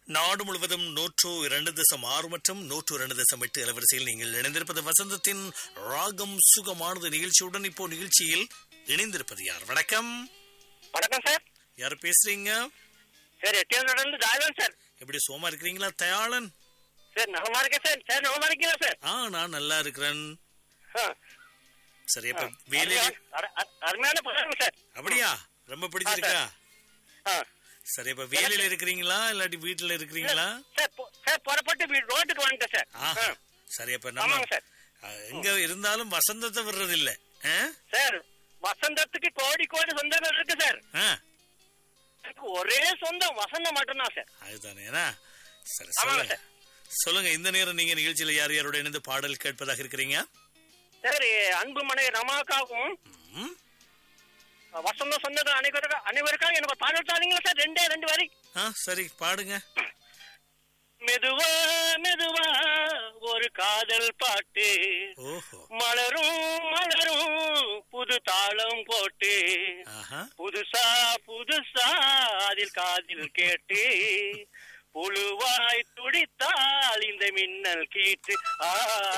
நாடு முழுவதும் நூற்று இரண்டு தசம் ஆறு மற்றும் நூற்று இரண்டு தசம் எட்டு அலைவரிசையில் நீங்கள் இணைந்திருப்பது வசந்தத்தின் ராகம் சுகமானது நிகழ்ச்சியுடன் இப்போ நிகழ்ச்சியில் இணைந்திருப்பது யார் வணக்கம் வணக்கம் சார் யார் பேசுறீங்க சார் எட்டியாந்தோட இருந்து தாழ்வன் சார் எப்படி சோமா இருக்கிறீங்களா தயாளன் சார் நலமா இருக்கேன் சார் சார் நலமா இருக்கீங்களா சார் ஆ நான் நல்லா இருக்கிறேன் ஆ. சரி அப்ப வேலையில அரு- அரு- அருமையான படம் சார் அப்படியா ரொம்ப பிடிச்சிருக்கா ஆ. சரி அப்ப வேலையில இருக்கிறீங்களா இல்லாட்டி வீட்டுல இருக்கிறீங்களா சார் பொ- சார் புறப்பட்டு வீ- ரோட்டுக்கு வந்துட்டேன் சார் ஆஹா ஆ. சரி அப்ப நம்ம ஆமாங்க சார் ஆ, எங்க இருந்தாலும் வசந்தத்தை விடுறது இல்ல ஆ? சார் வசந்தத்துக்கு கோடி கோடி சொந்தங்கள் இருக்கு சார் ஆ, எனக்கு ஒரே சொந்தம் வசந்தம் மட்டும்தான் சார் அதுதானே ஏன்னா? சரி ஆமாங்க சொல்லுங்க சார் சொல்லுங்க இந்த நேரம் நீங்க நிகழ்ச்சியில யார் யாரோட இணைந்து பாடல் கேட்பதாக இருக்கிறீங்க சார் அன்பு மனைவி ரமாக்காகவும் ம்? வசந்த சொந்தங்கள் அனைவருக்கும் அனைவருக்காக எனக்கு ஒரு பாடல் தாரீங்களா சார் ரெண்டே ரெண்டு வரி ஆ சரி பாடுங்க மெதுவா மெதுவா ஒரு காதல் பாட்டு ஓஹோ மலரும் மலரும் புது தாளம் போட்டு ஆஹா புதுசா புதுசா அதில் காதில் கேட்டு புழுவாய் துடித்தால் இந்த மின்னல் கீட்டு ஆ